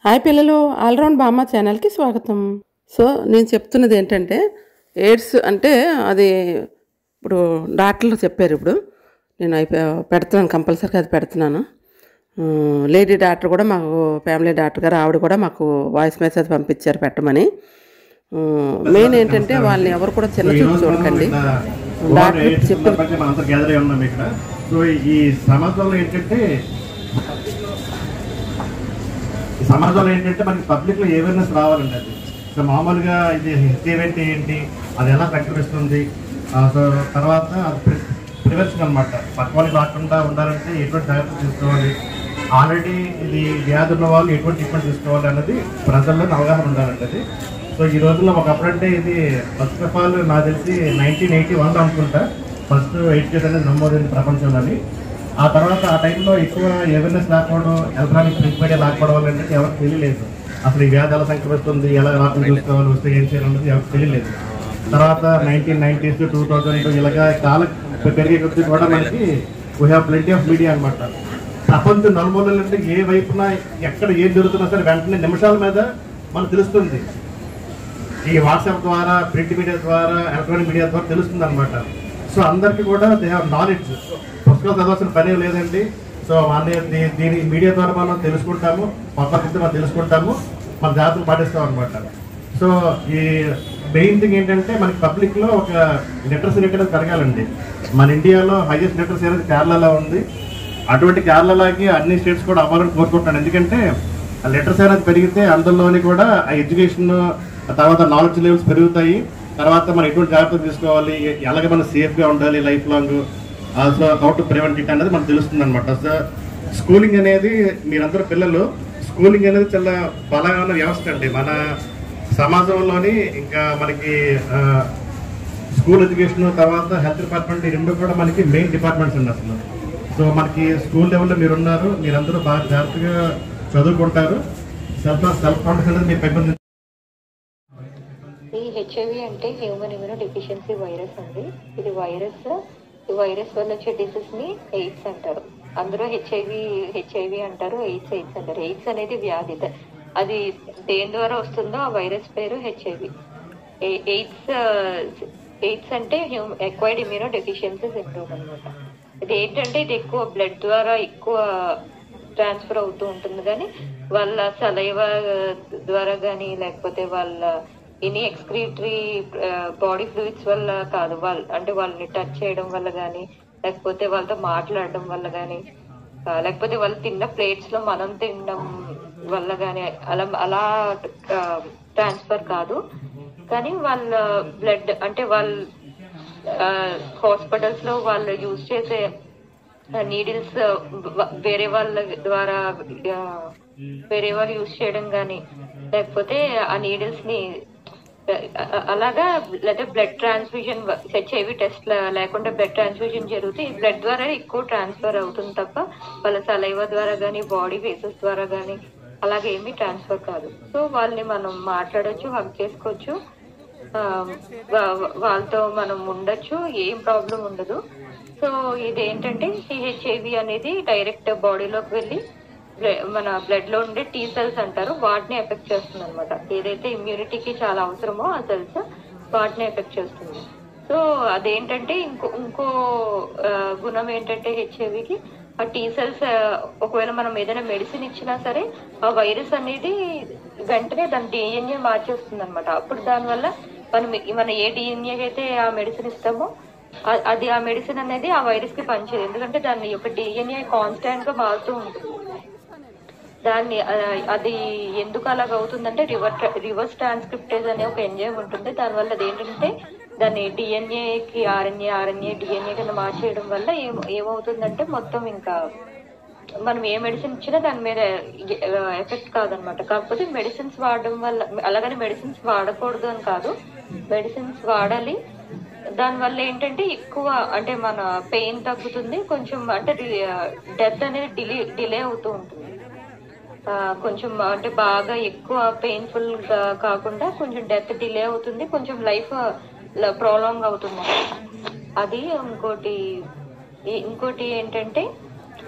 hi పిల్లలు all round బామ్మ ఛానల్కి స్వాగతం సో నేను చెప్తున్నది ఏంటంటే ఎయిడ్స్ అంటే అది ఇప్పుడు డాక్టర్లు చెప్పారు ఇప్పుడు నేను అయిపోయి పెడుతున్నాను కంపల్సరీగా అది పెడుతున్నాను ఆ, లేడీ డాక్టర్ కూడా మాకు ఫ్యామిలీ డాక్టర్ గారు ఆవిడ కూడా మాకు వాయిస్ మెసేజ్ పంపించారు పెట్టమని ఆ, మెయిన్ ఏంటంటే వాళ్ళని ఎవరు కూడా చిన్న చూపు చూడకండి డాక్టర్ చెప్పిన మనంతా గ్యాదర్ అయి ఉన్నాం ఇక్కడ సో ఈ సమాజంలో ఏంటంటే ఈ సమాజంలో ఏంటంటే మనకి పబ్లిక్ లో అవేర్నెస్ రావాలండి అది సో మామూలుగా ఇది హెచ్ఐవి అంటే ఏంటి అది ఎలా సంక్రమిస్తుంది ఆ, సో తర్వాత అది ప్రివెన్షన్ అనమాట పక్క వాళ్ళకి రాకుండా ఉండాలంటే ఎటువంటి జాగ్రత్తలు తీసుకోవాలి ఆల్రెడీ ఇది వ్యాధి ఉన్న వాళ్ళు ఎటువంటి ట్రీట్మెంట్ తీసుకోవాలి అన్నది ప్రజల్లో అవగాహన ఉండాలండి అది సో ఈ రోజుల్లో ఒకప్పుడంటే ఇది ఫస్ట్ ఆఫ్ ఆల్ నాకు తెలిసి నైన్టీన్ ఎయిటీ వన్ అనుకుంటా ఫస్ట్ ఎయిట్ కేస్ అనేది నమోదైంది ప్రపంచంలోని ఆ తర్వాత ఆ టైంలో ఎక్కువ అవేర్నెస్ లేకపోవడం ఎలక్ట్రానిక్ ప్రింట్ మీడియా లేకపోవడం వల్ల ఏంటంటే ఎవరికి తెలియలేదు అసలు ఈ వ్యాధి ఎలా సంక్రమిస్తుంది ఎలా రాకుండా చూసుకోవాలి వస్తే ఏం చేయాలన్నది ఎవరికి తెలియలేదు తర్వాత నైన్టీన్ నైన్టీస్ టూ థౌజండ్ ఇలాగా కాలం పెరిగే కొద్దీ కూడా మనకి we have plenty of media అనమాట ప్రపంచం నలుమూలల నుండి ఏ వైపున ఎక్కడ ఏం జరుగుతున్నా సరే వెంటనే నిమిషాల మీద మనకు తెలుస్తుంది ఈ వాట్సాప్ ద్వారా ప్రింట్ మీడియా ద్వారా ఎలక్ట్రానిక్ మీడియా ద్వారా తెలుస్తుంది అనమాట సో అందరికీ కూడా దే హ్యావ్ నాలెడ్జ్ పుస్తకాలు చదవాల్సిన పని లేదండి సో మన దీ- దీని మీడియా ద్వారా మనం తెలుసుకుంటాము పక్కన మనం తెలుసుకుంటాము మన జాగ్రత్తలు పాటిస్తాం అనమాట సో ఈ మెయిన్ థింగ్ ఏంటంటే మనకి పబ్లిక్ లో ఒక లిటరసీ రేట్ అనేది పెరగాలండి మన ఇండియాలో హైయెస్ట్ లిటరసీ అనేది కేరళలో ఉంది అటువంటి కేరళలాగే అన్ని స్టేట్స్ కూడా అవ్వాలని కోరుకుంటున్నాను ఎందుకంటే ఆ లిటరసీ అనేది పెరిగితే అందులోని కూడా ఆ ఎడ్యుకేషన్ తర్వాత నాలెడ్జ్ లెవెల్స్ పెరుగుతాయి తర్వాత మనం ఎటువంటి జాగ్రత్తలు తీసుకోవాలి ఎలాగ మనం సేఫ్గా ఉండాలి life long also how to prevent it అనేది మనకు తెలుస్తుంది అనమాట సో స్కూలింగ్ అనేది మీరందరూ పిల్లలు స్కూలింగ్ అనేది చాలా బలమైన వ్యవస్థ అండి మన సమాజంలోని ఇంకా మనకి ఆ, స్కూల్ ఎడ్యుకేషన్ తర్వాత హెల్త్ డిపార్ట్మెంట్ ఈ రెండు కూడా మనకి మెయిన్ డిపార్ట్మెంట్స్ అండి అసలు సో మనకి స్కూల్ లెవెల్లో మీరు ఉన్నారు మీరందరూ బాగా జాగ్రత్తగా చదువుకుంటారు సెల్ఫ్ సెల్ఫ్ కాన్ఫిడెన్స్ అనేది మీరు పెంపొంది ఈ హెచ్ఐవి అంటే హ్యూమన్ ఇమ్యూనో డెఫిషియన్సీ వైరస్ అండి ఇది వైరస్ ఈ వైరస్ వల్ల వచ్చే డిసీజ్ ని ఎయిడ్స్ అంటారు అందరూ హెచ్ఐవి హెచ్ఐవి అంటారు ఎయిడ్స్ ఎయిడ్స్ అంటారు ఎయిడ్స్ అనేది వ్యాధి ద- అది దేని ద్వారా వస్తుందో ఆ వైరస్ పేరు హెచ్ఐవి ఎయిడ్స్ ఎయిడ్స్ అంటే ఎక్వైర్డ్ ఇమ్యూనో డెఫిషియన్సీ సిండ్రోమ్ అనమాట ఇది ఏంటంటే ఇది ఎక్కువ బ్లడ్ ద్వారా ఎక్కువ ట్రాన్స్ఫర్ అవుతూ ఉంటుంది కానీ వాళ్ళ సలైవ ద్వారా కానీ లేకపోతే వాళ్ళ ఎనీ ఎక్స్క్రీటరీ బాడీ ఫ్లూయిడ్స్ వల్ల కాదు వాళ్ళ అంటే వాళ్ళని టచ్ చేయడం వల్ల కానీ లేకపోతే వాళ్ళతో మాట్లాడడం వల్ల కానీ లేకపోతే వాళ్ళు తిన్న ప్లేట్స్ లో మనం తినడం వల్ల కానీ అలా అలా ట్రాన్స్ఫర్ కాదు కానీ వాళ్ళ బ్లడ్ అంటే వాళ్ళ హాస్పిటల్స్ లో వాళ్ళు యూజ్ చేసే నీడిల్స్ వేరే వాళ్ళ ద్వారా ఆ, వేరే వాళ్ళు యూజ్ చేయడం కానీ లేకపోతే ఆ నీడిల్స్ ని ఆ, ఆ, అలాగా లేదా బ్లడ్ ట్రాన్స్ఫ్యూజన్ హెచ్ఐవి టెస్ట్ లేకుండా బ్లడ్ ట్రాన్స్ఫ్యూజన్ జరిగితే ఈ బ్లడ్ ద్వారా ఎక్కువ ట్రాన్స్ఫర్ అవుతుంది తప్ప వాళ్ళ సలైవ ద్వారా కానీ బాడీ ఫేసెస్ ద్వారా కానీ అలాగే ఏమీ ట్రాన్స్ఫర్ కాదు సో వాళ్ళని మనం మాట్లాడొచ్చు హక్ చేసుకోవచ్చు ఆ, వా- వా- వాళ్ళతో మనం ఉండొచ్చు ఏం ప్రాబ్లం ఉండదు సో ఇదేంటంటే సిహెచ్ఐవి అనేది డైరెక్ట్ బాడీలోకి వెళ్ళి బ్ల- మన బ్లడ్ లో ఉండే టీ సెల్స్ అంటారు వాటిని ఎఫెక్ట్ చేస్తుంది అనమాట ఏదైతే ఇమ్యూనిటీకి చాలా అవసరమో ఆ సెల్స్ వాటిని ఎఫెక్ట్ చేస్తుంది సో అదేంటంటే ఇంకో ఇంకో ఆ, గుణం ఏంటంటే హెచ్ఐవికి ఆ టీ సెల్స్ ఒకవేళ మనం ఏదైనా మెడిసిన్ ఇచ్చినా సరే ఆ వైరస్ అనేది వెంటనే దాని డిఎన్ఏ మార్చేస్తుంది అనమాట అప్పుడు దానివల్ల మనం మన ఏ డిఎన్ఏ అయితే ఆ మెడిసిన్ ఇస్తామో ఆ- అది ఆ మెడిసిన్ అనేది ఆ వైరస్ కి పనిచేయదు ఎందుకంటే దాని యొక్క డిఎన్ఏ కాన్స్టాంట్ గా మారుతూ ఉంటుంది దాన్ని ఆ, అది ఎందుకు అలాగ అవుతుందంటే రివర్ రివర్స్ ట్రాన్స్క్రిప్టేజ్ అనే ఒక ఎంజైమ్ ఉంటుంది దానివల్ల అది ఏంటంటే దాన్ని డిఎన్ఏకి ఆర్ఎన్ఏ ఆర్ఎన్ఏ డిఎన్ఏ కింద మార్చేయడం వల్ల ఏం ఏమవుతుందంటే మొత్తం ఇంకా మనం ఏ మెడిసిన్ ఇచ్చినా దాని మీద ఎఫెక్ట్ కాదనమాట కాకపోతే మెడిసిన్స్ వాడడం వల్ల అలాగని మెడిసిన్స్ వాడకూడదు అని కాదు మెడిసిన్స్ వాడాలి దానివల్ల ఏంటంటే ఎక్కువ అంటే మన పెయిన్ తగ్గుతుంది కొంచెం అంటే డెత్ అనేది డిలే డిలే అవుతూ ఉంటుంది ఆ, కొంచెం అంటే బాగా ఎక్కువ పెయిన్ఫుల్ గా కాకుండా కొంచెం డెత్ డిలే అవుతుంది కొంచెం లైఫ్ ప్రోలాంగ్ అవుతుంది అది ఇంకోటి ఈ- ఇంకోటి ఏంటంటే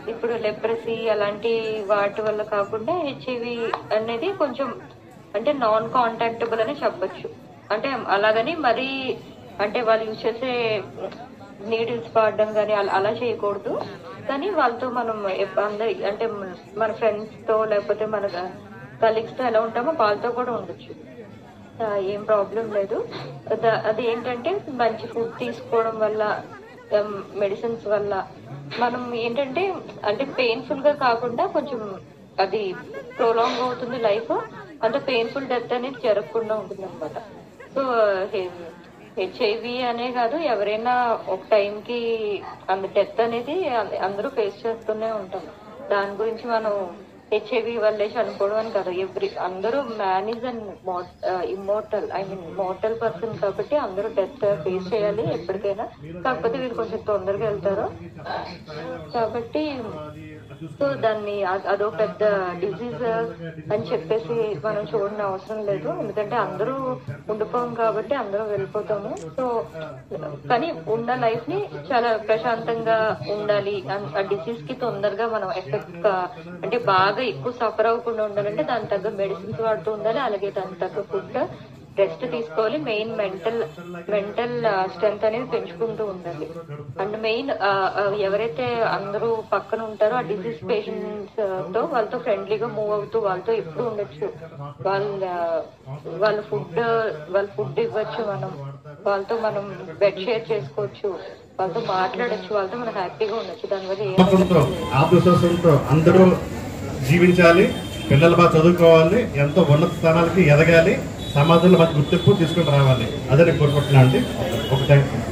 ఇప్పుడు లెప్రసీ అలాంటి వాటి వల్ల కాకుండా హెచ్ఐవి అనేది కొంచెం అంటే నాన్ కాంటాక్టబుల్ అని చెప్పొచ్చు అంటే అలాగని మరీ అంటే వాళ్ళు యూజ్ చేసే నీడిల్స్ వాడడం కానీ అలా అలా చేయకూడదు కానీ వాళ్ళతో మనం ఎప్ప- అందరి అంటే మన- మన ఫ్రెండ్స్ తో లేకపోతే మన కలీగ్స్ తో ఎలా ఉంటామో వాళ్ళతో కూడా ఉండొచ్చు ఆ, ఏం ప్రాబ్లం లేదు ద- అది ఏంటంటే మంచి ఫుడ్ తీసుకోవడం వల్ల మెడిసిన్స్ వల్ల మనం ఏంటంటే అంటే పెయిన్ఫుల్ గా కాకుండా కొంచెం అది ప్రొలాంగ్ అవుతుంది లైఫ్ అంత పెయిన్ఫుల్ డెత్ అనేది జరగకుండా ఉంటుంది అనమాట సో హెచ్ఐవి అనే కాదు ఎవరైనా ఒక టైంకి అంత డెత్ అనేది అం- అందరూ ఫేస్ చేస్తూనే ఉంటాం దాని గురించి మనం హెచ్ఐవి వల్లే చనిపోవడం అని కాదు ఎవ్రీ అందరూ man is and immortal I mean mortal person కాబట్టి అందరూ డెత్ ఫేస్ చేయాలి ఎప్పటికైనా కాకపోతే వీళ్ళు కొంచెం తొందరగా వెళ్తారు కాబట్టి సో దాన్ని అ- అదో పెద్ద డిజీజ్ అని చెప్పేసి మనం చూడని అవసరం లేదు ఎందుకంటే అందరూ ఉండిపోం కాబట్టి అందరూ వెళ్ళిపోతాము సో కానీ ఉన్న లైఫ్ ని చాలా ప్రశాంతంగా ఉండాలి అన్- ఆ డిసీజ్ కి తొందరగా మనం ఎఫెక్ట్ అంటే బాగా ఎక్కువ సఫర్ అవ్వకుండా ఉండాలంటే దాని తగ్గ మెడిసిన్స్ వాడుతూ ఉండాలి అలాగే దాని తగ్గ ఫుడ్ రెస్ట్ తీసుకోవాలి మెయిన్ మెంటల్ మెంటల్ స్ట్రెంత్ అనేది పెంచుకుంటూ ఉండాలి అండ్ మెయిన్ ఎవరైతే అందరూ పక్కన ఉంటారో ఆ డిసీజ్ పేషెంట్స్ తో వాళ్ళతో ఫ్రెండ్లీగా మూవ్ అవుతూ వాళ్ళతో ఎప్పుడు ఉండొచ్చు వాళ్ళ వాళ్ళ ఫుడ్ వాళ్ళ ఫుడ్ ఇవ్వచ్చు మనం వాళ్ళతో మనం బెడ్ షేర్ చేసుకోవచ్చు వాళ్ళతో మాట్లాడొచ్చు వాళ్ళతో మనం హ్యాపీగా ఉండొచ్చు దానివల్ల ఏ నమ్మకంతో ఆత్మవిశ్వాసంతో అందరూ జీవించాలి పిల్లలు బాగా చదువుకోవాలి ఎంతో ఉన్నత స్థానాలకి ఎదగాలి సమాజంలో మంచి గుర్తింపు తీసుకుని రావాలి అదే నేను కోరుకుంటున్నా అండి ఒక థ్యాంక్ యూ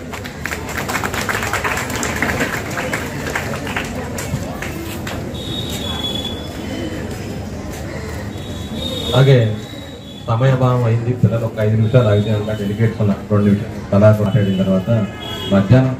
అలాగే సమయభావం అయింది పిల్లలు ఒక ఐదు నిమిషాలు ఆగితే ఇంకా డెలిగేట్స్ ఉన్నారు రెండు నిమిషాలు కళా మాట్లాడిన తర్వాత మధ్యాహ్నం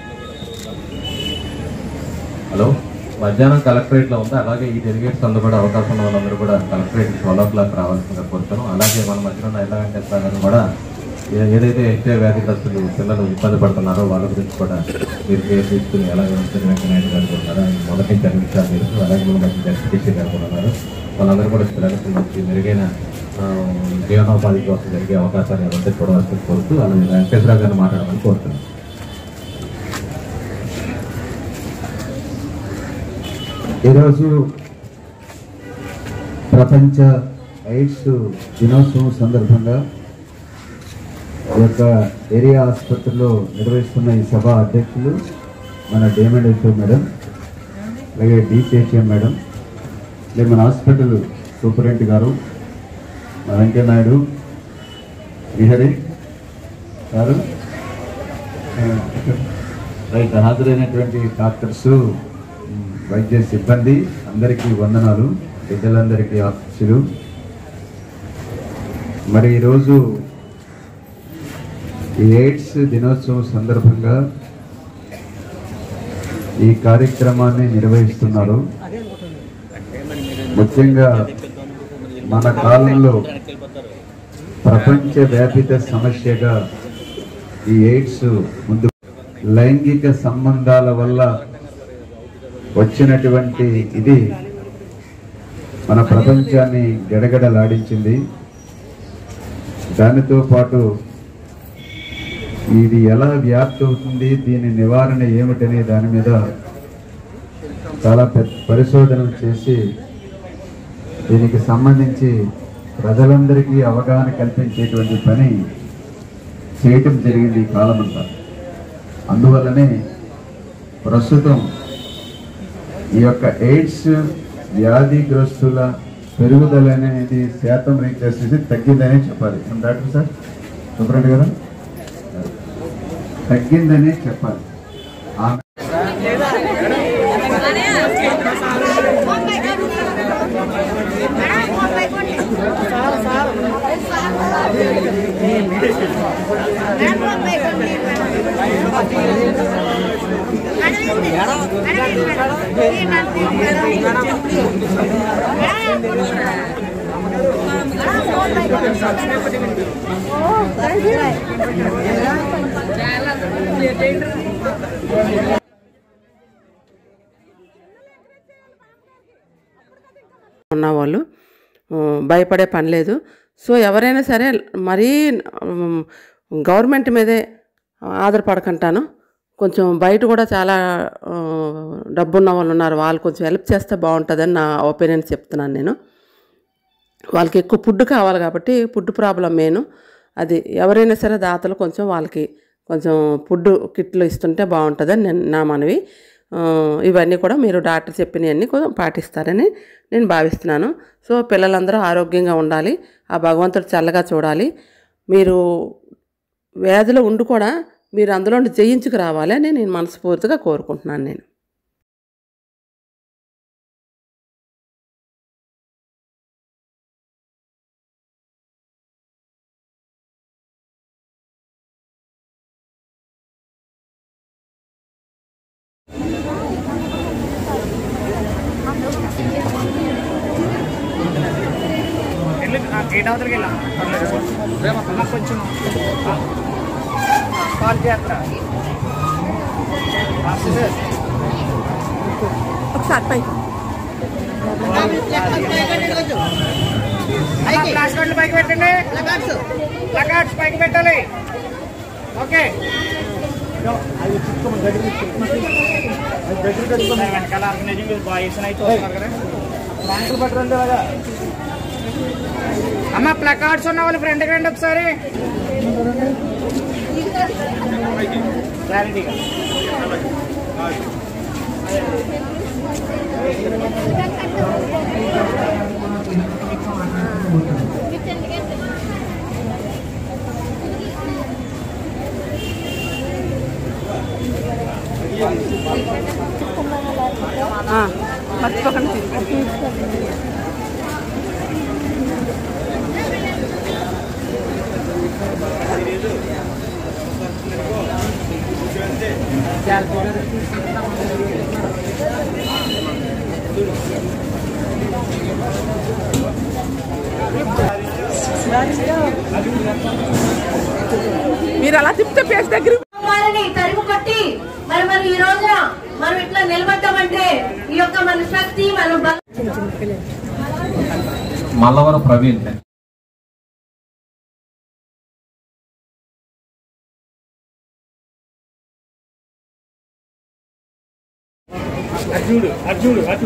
హలో మధ్యాహ్నం కలెక్టరేట్ లో ఉంది అలాగే ఈ డెలిగేట్స్ అందరూ కూడా అవకాశం ఉన్న వాళ్ళందరూ కూడా కలెక్టరేట్ ట్వెల్వ్ ఓ క్లాక్ రావాల్సిందిగా కోరుతాను అలాగే మన మధ్యలో ఉన్న ఎలా వెంకటేశ్వర కూడా ఏ- ఏదైతే ఎస్టే వ్యాధిగ్రస్తులు పిల్లలు ఇబ్బంది పడుతున్నారో వాళ్ళ గురించి కూడా మీరు కేర్ తీసుకుని ఎలా వ్యవస్థను వెంకయ్య గారు కూడా ఉన్నారు ఆయన మొదటి నుంచి అన్ని విషయాలు తెలుసు అలాగే మన మధ్య జస్టిఫికేషన్ గారు కూడా ఉన్నారు వాళ్ళందరూ కూడా పిల్లలకి మంచి మెరుగైన ఆ, జీవనోపాధి కోసం జరిగే అవకాశాలు ఏమంటే చూడవలసి కోరుతూ అలాగే వెంకటేశ్వర గారిని మాట్లాడమని కోరుతున్నాను ఈరోజు ప్రపంచ ఎయిడ్స్ దినోత్సవం సందర్భంగా ఈ యొక్క ఏరియా ఆసుపత్రిలో నిర్వహిస్తున్న ఈ సభ అధ్యక్షులు మన డేమండ్ హెచ్ఓ మేడం అలాగే డిసిహెచ్ఎం మేడం అలాగే మన హాస్పిటల్ సూపరింటెండెంట్ గారు మన వెంకయ్య నాయుడు విహరి గారు రైట్ హాజరైనటువంటి డాక్టర్స్ ఉమ్, వైద్య సిబ్బంది అందరికీ వందనాలు బిడ్డలందరికీ ఆశీస్సులు మరి ఈరోజు ఈ ఎయిడ్స్ దినోత్సవం సందర్భంగా ఈ కార్యక్రమాన్ని నిర్వహిస్తున్నారు ముఖ్యంగా మన కాలంలో ప్రపంచ వ్యాపిత సమస్యగా ఈ ఎయిడ్స్ ముందు లైంగిక సంబంధాల వల్ల వచ్చినటువంటి ఇది మన ప్రపంచాన్ని గడగడలాడించింది దానితో పాటు ఇది ఎలా వ్యాప్తి అవుతుంది దీని నివారణ ఏమిటనే దాని మీద చాలా పెద్ద పరిశోధనలు చేసి దీనికి సంబంధించి ప్రజలందరికీ అవగాహన కల్పించేటువంటి పని చేయటం జరిగింది ఈ కాలమంతా అందువల్లనే ప్రస్తుతం ఈ యొక్క ఎయిడ్స్ వ్యాధిగ్రస్తుల పెరుగుదల అనేది శాతం రేట్ చేసేసి తగ్గిందనే చెప్పాలి ఏం డాక్టర్ సార్ చెప్పండి కదా తగ్గిందనే చెప్పాలి ఆ- ఉన్నవాళ్ళు ఆ, భయపడే పని లేదు సో ఎవరైనా సరే మరీ ఉమ్, గవర్నమెంట్ మీదే ఆధారపడకంటాను కొంచెం బయట కూడా చాలా ఆ, డబ్బున్న వాళ్ళు ఉన్నారు వాళ్ళు కొంచెం హెల్ప్ చేస్తే బాగుంటుందని నా ఒపీనియన్ చెప్తున్నాను నేను వాళ్ళకి ఎక్కువ ఫుడ్ కావాలి కాబట్టి ఫుడ్ ప్రాబ్లం మెయిన్ అది ఎవరైనా సరే దాతలు కొంచెం వాళ్ళకి కొంచెం ఫుడ్ కిట్లు ఇస్తుంటే బాగుంటుందని నేను నా మనవి ఆ, ఇవన్నీ కూడా మీరు డాక్టర్ చెప్పినవన్నీ కొంచెం పాటిస్తారని నేను భావిస్తున్నాను సో పిల్లలందరూ ఆరోగ్యంగా ఉండాలి ఆ భగవంతుడు చల్లగా చూడాలి మీరు వ్యాధిలో ఉండి కూడా మీరు అందులో నుండి జయించుకు రావాలి అని నేను మనస్ఫూర్తిగా కోరుకుంటున్నాను నేను గేట్ అవతలకి వెళ్ళాం కొంచెం కాల్ చేస్తా ఫ్లాష్ కార్డులు పైకి పెట్టండి ప్లకార్డ్స్ పైకి పెట్టాలి ఓకే వెనకాల ఆర్గనైజింగ్ బాయ్స్ అయితే వస్తున్నారు కదా బ్యాంకులు పట్టరండి అలాగా అమ్మ ప్లకార్డ్స్ ఉన్న వాళ్ళు ఫ్రంట్కి రండి ఒకసారి క్లారిటీగా మర్చిపోకండి మీరు అలా తిప్పితే పేస్ దగ్గర వారిని తరిమి కొట్టి మరి మరి ఈ రోజున మనం ఇట్లా నిలబడ్డామంటే ఈ యొక్క మన శక్తి మన బలం మల్లవరం ప్రవీణ్ అర్జుడు అర్జుడు అటు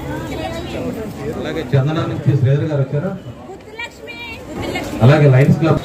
అలాగే చందన నుంచి శ్రీధర్ గారు వచ్చారా అలాగే లయన్స్ క్లబ్